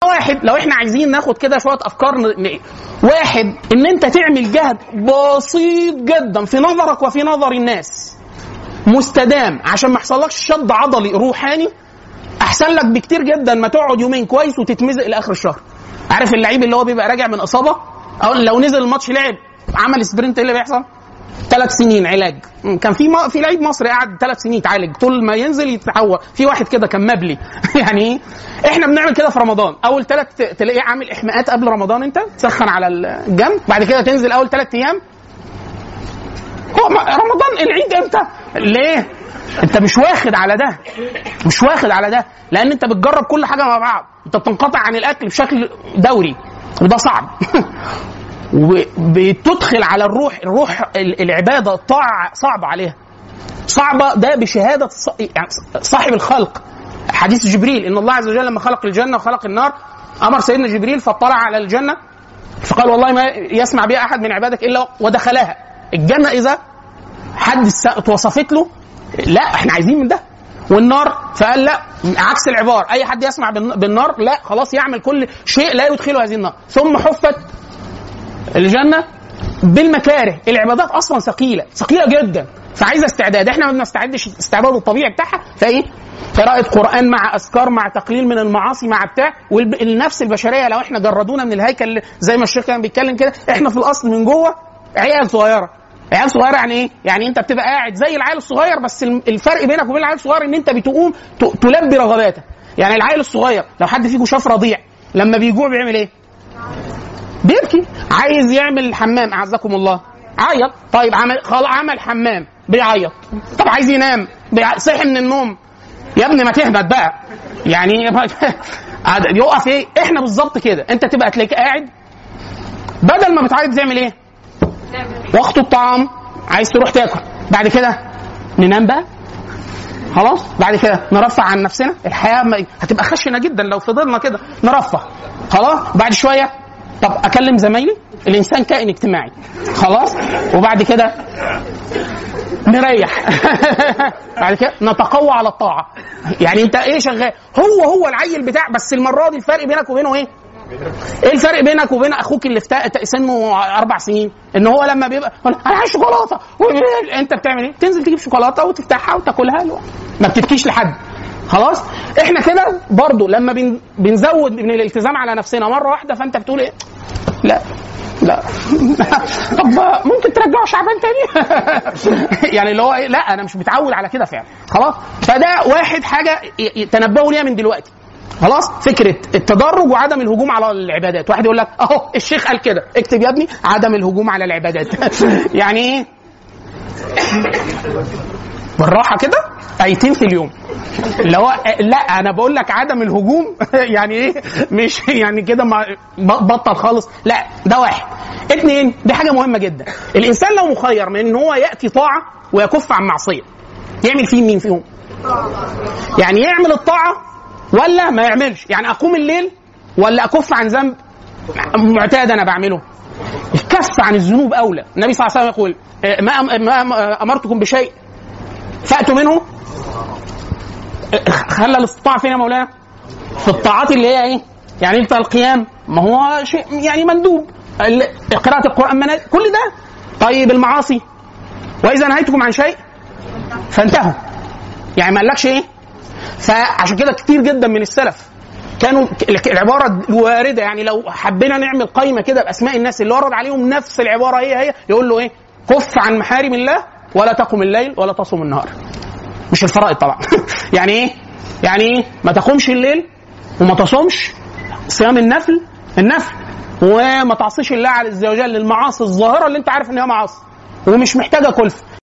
واحد لو احنا عايزين ناخد كده شويه افكار ن... ن- واحد ان انت تعمل جهد بسيط جدا في نظرك وفي نظر الناس مستدام عشان ما يحصلكش شد عضلي روحاني احسن لك بكتير جدا ما تقعد يومين كويس وتتمزق لاخر الشهر عارف اللعيب اللي هو بيبقى راجع من اصابه او لو نزل الماتش لعب عمل سبرنت ايه اللي بيحصل ثلاث سنين علاج م، كان في م... في لعيب مصري قعد ثلاث سنين يتعالج طول ما ينزل يتحول في واحد كده كان مبلي يعني ايه احنا بنعمل كده في رمضان اول ثلاث تلاقيه عامل احماءات قبل رمضان انت تسخن على الجنب بعد كده تنزل اول ثلاث ايام هو ما- رمضان العيد امتى ليه انت مش واخد على ده مش واخد على ده لان انت بتجرب كل حاجه مع بعض انت بتنقطع عن الاكل بشكل دوري وده صعب وبتدخل على الروح الروح ال- العباده الطاعه صعبه عليها صعبه ده بشهاده ص- يعني صاحب الخلق حديث جبريل ان الله عز وجل لما خلق الجنه وخلق النار امر سيدنا جبريل فاطلع على الجنه فقال والله ما يسمع بها احد من عبادك الا ودخلها الجنه اذا حد الس- اتوصفت له لا احنا عايزين من ده والنار فقال لا عكس العبار اي حد يسمع بالن- بالنار لا خلاص يعمل كل شيء لا يدخله هذه النار ثم حفت الجنه بالمكاره العبادات اصلا ثقيله ثقيله جدا فعايزه استعداد احنا ما بنستعدش الاستعداد الطبيعي بتاعها فايه قراءة قرآن مع أذكار مع تقليل من المعاصي مع بتاع والنفس البشرية لو احنا جردونا من الهيكل زي ما الشيخ كان بيتكلم كده احنا في الأصل من جوه عيال صغيرة عيال صغيرة يعني ايه؟ يعني انت بتبقى قاعد زي العيال الصغير بس الفرق بينك وبين العيال الصغير ان انت بتقوم ت- تلبي رغباتك يعني العيل الصغير لو حد فيكم شاف رضيع لما بيجوع بيعمل ايه؟ بيبكي عايز يعمل حمام اعزكم الله عيط طيب عمل خلاص عمل حمام بيعيط طب عايز ينام بيع... صحي من النوم يا ابني ما تهبط بقى يعني يقف ايه احنا بالظبط كده انت تبقى تلاقيك قاعد بدل ما بتعيط تعمل ايه وقت الطعام عايز تروح تاكل بعد كده ننام بقى خلاص بعد كده نرفع عن نفسنا الحياه ما- هتبقى خشنه جدا لو فضلنا كده نرفه خلاص بعد شويه طب اكلم زمايلي الانسان كائن اجتماعي خلاص وبعد كده نريح بعد كده نتقوى على الطاعه يعني انت ايه شغال هو هو العيل بتاع بس المره دي الفرق بينك وبينه ايه ايه الفرق بينك وبين اخوك اللي في تا- سنه اربع سنين ان هو لما بيبقى يقول انا عايز شوكولاته و- انت بتعمل ايه تنزل تجيب شوكولاته وتفتحها وتاكلها له ما بتبكيش لحد خلاص احنا كده برضو لما بن بنزود من الالتزام على نفسنا مره واحده فانت بتقول ايه لا لا طب ممكن ترجعه شعبان تاني يعني اللي هو ايه لا انا مش متعود على كده فعلا خلاص فده واحد حاجه ي- ي- تنبهوا ليها من دلوقتي خلاص فكره التدرج وعدم الهجوم على العبادات واحد يقول لك اهو الشيخ قال كده اكتب يا ابني عدم الهجوم على العبادات يعني ايه بالراحه كده ايتين في اليوم اللي هو لا انا بقول لك عدم الهجوم يعني ايه مش يعني كده ما ب- بطل خالص لا ده واحد اتنين دي حاجه مهمه جدا الانسان لو مخير من ان هو ياتي طاعه ويكف عن معصيه يعمل فيه مين فيهم يعني يعمل الطاعه ولا ما يعملش يعني اقوم الليل ولا اكف عن ذنب معتاد انا بعمله الكف عن الذنوب اولى النبي صلى الله عليه وسلم يقول آه، ما أم- ما أم- امرتكم بشيء فاتوا منه آه، خلى الاستطاعه فين يا مولانا في الطاعات اللي هي ايه يعني انت القيام ما هو شيء يعني مندوب ال- قراءه القران مناد كل ده طيب المعاصي واذا نهيتكم عن شيء فانتهوا يعني ما قالكش ايه فعشان كده كتير جدا من السلف كانوا ك- العباره الوارده يعني لو حبينا نعمل قائمه كده باسماء الناس اللي ورد عليهم نفس العباره هي هي يقول له ايه كف عن محارم الله ولا تقم الليل ولا تصوم النهار مش الفرائض طبعا يعني ايه يعني ايه ما تقومش الليل وما تصومش صيام النفل النفل وما تعصيش الله عز وجل المعاصي الظاهره اللي انت عارف ان هي معاصي ومش محتاجه كلفه